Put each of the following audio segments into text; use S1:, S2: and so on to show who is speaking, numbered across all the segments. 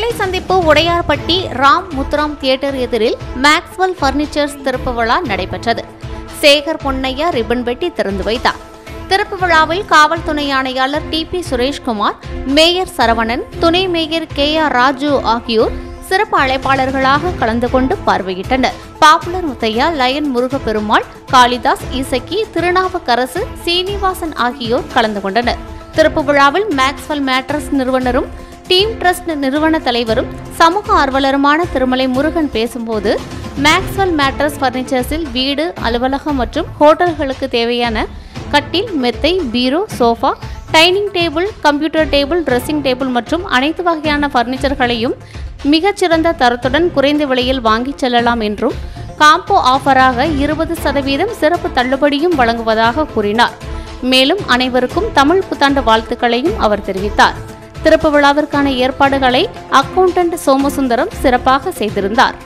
S1: நெல்லை சந்திப்பு உடையார்பட்டி ராம் முத்துராம் தியேட்டர் எதிரில் Maxwell furnitures திறப்பு விழா நடைபெற்றது சேகர் பொன்னையா ரிப்பன் வெட்டி திறந்து வைத்தார் திறப்பு விழாவில் காவல் துணை ஆணையாளர் D P Sureshkumar mayor Saravanan துணை மேயர் கே ஆர் ராஜு ஆகியோர் சிறப்பு அழைப்பாளர்களாக கலந்து கொண்டு பார்வையிட்டனர் பாப்புலர் முத்தையா லயன் முருகப்பெருமாள் காளிதாஸ் இசக்கி திருநாவுக்கரசு சீனிவாசன் ஆகியோர் கலந்து கொண்டனர் திறப்பு விழாவில் மேக்ஸ்வெல் மேட்ரஸ் நிறுவனரும் டீம் ட்ரஸ்ட் நிறுவன தலைவரும் சமூக ஆர்வலருமான திருமலை முருகன் பேசும்போது மேக்ஸ்வெல் மேட்ரஸ் பர்னிச்சர்ஸில் வீடு அலுவலகம் மற்றும் ஹோட்டல்களுக்கு தேவையான கட்டில் மெத்தை பீரோ sofa dining table computer table dressing table மற்றும் அனைத்து வகையான பர்னிச்சர்களையும் மிகச்சிறந்த தரத்துடன் குறைந்த விலையில் வாங்கிச் செல்லலாம் என்றும் காம்போ ஆஃபராக இருபது சதவீதம் சிறப்பு தள்ளுபடியும் வழங்குவதாக கூறினார் மேலும் அனைவருக்கும் தமிழ் புத்தாண்டு வாழ்த்துக்களையும் அவர் தெரிவித்தார் திறப்பு விழாவிற்கான ஏற்பாடுகளை அக்கவுண்டன்ட் சோமசுந்தரம் சிறப்பாக செய்திருந்தார்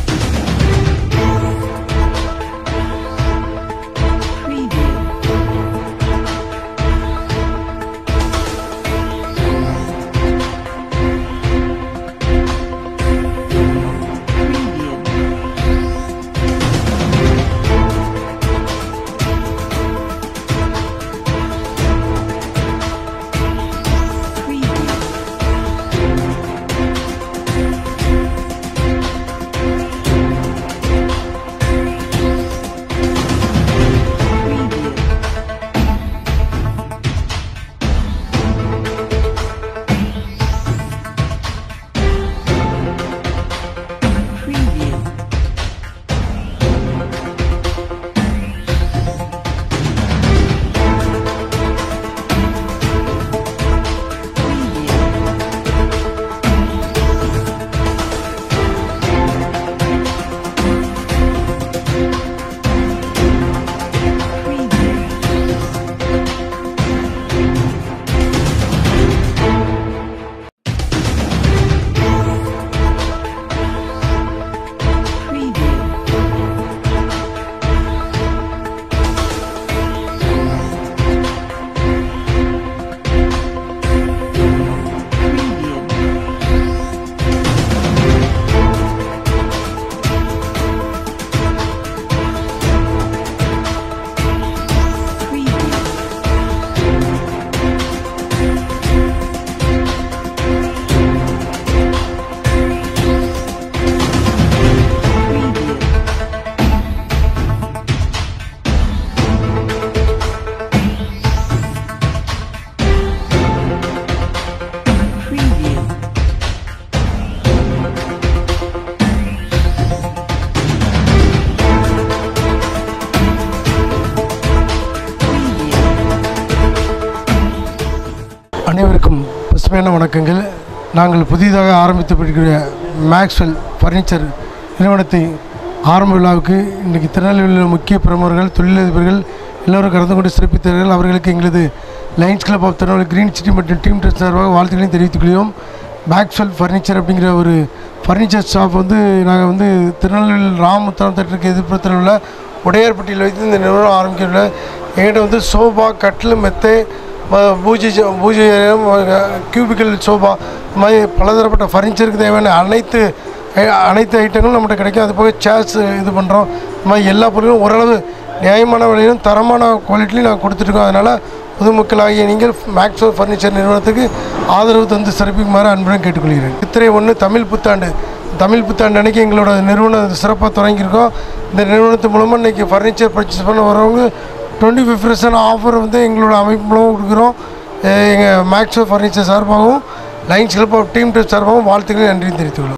S2: அனைவருக்கும் பசுமையான வணக்கங்கள் நாங்கள் புதிதாக ஆரம்பித்திருக்கிற மேக்ஸ்வெல் ஃபர்னிச்சர் நிறுவனத்தை ஆரம்ப விழாவுக்கு இன்றைக்கி திருநெல்வேலியில் உள்ள முக்கிய பிரமுகர்கள் தொழிலதிபர்கள் எல்லோரும் கலந்து கொண்டு சிறப்பித்தார்கள் அவர்களுக்கு எங்களது lions club of Tirunelveli green city மற்றும் டீம் ட்ரெஸ் சார்பாக வாழ்த்துக்களையும் தெரிவித்துக் கொள்கிறோம் மேக்ஸ்வெல் ஃபர்னிச்சர் அப்படிங்கிற ஒரு ஃபர்னிச்சர் ஷாப் வந்து நாங்கள் வந்து திருநெல்வேலி ராமுத்தரம் தேட்டருக்கு எதிர்ப்புறத்தில் உள்ள உடையார்பட்டியில் வைத்து இந்த நிறுவனம் ஆரம்பிக்கல எங்கிட்ட வந்து சோஃபா கட்டில் மெத்தை ம- பூஜை ஜ- பூஜை அறையம், அஹ், கியூபிக்கல் சோஃபா இந்த மாதிரி பலதரப்பட்ட ஃபர்னிச்சருக்கு தேவையான அனைத்து ஐ- அனைத்து ஐட்டங்களும் நம்மகிட்ட கிடைக்கும் அது போக சேர்ஸ் இது பண்ணுறோம் இந்த மாதிரி எல்லா பொருளும் ஓரளவு நியாயமான விலையிலும் தரமான குவாலிட்டிலையும் நாங்கள் கொடுத்துட்ருக்கோம் அதனால் பொதுமக்களாகிய நீங்கள் மேக்ஸோ ஃபர்னிச்சர் நிறுவனத்துக்கு ஆதரவு தந்து சிறப்பிக்குமாறு அன்புடன் கேட்டுக்கொள்கிறேன் சித்திரை ஒன்று தமிழ் புத்தாண்டு தமிழ் புத்தாண்டு அன்னைக்கு எங்களோட நிறுவனம் சிறப்பாக தொடங்கியிருக்கோம் இந்த நிறுவனத்து மூலமாக இன்றைக்கி ஃபர்னிச்சர் பர்ச்சேஸ் பண்ண வரவங்க டுவெண்ட்டி ஃபிஃப்ட் பர்சன்ட் ஆஃபர் வந்து எங்களோட அமைப்பு மூலமாக கொடுக்குறோம் எங்கள் மேக்ஸோ ஃபர்னிச்சர் சார்பாகவும் லைன்ஸ் ஹெல்ப் ஆஃப் டீம் சார்பாகவும் வாழ்த்துக்களை நன்றி தெரிவித்துள்ளோம்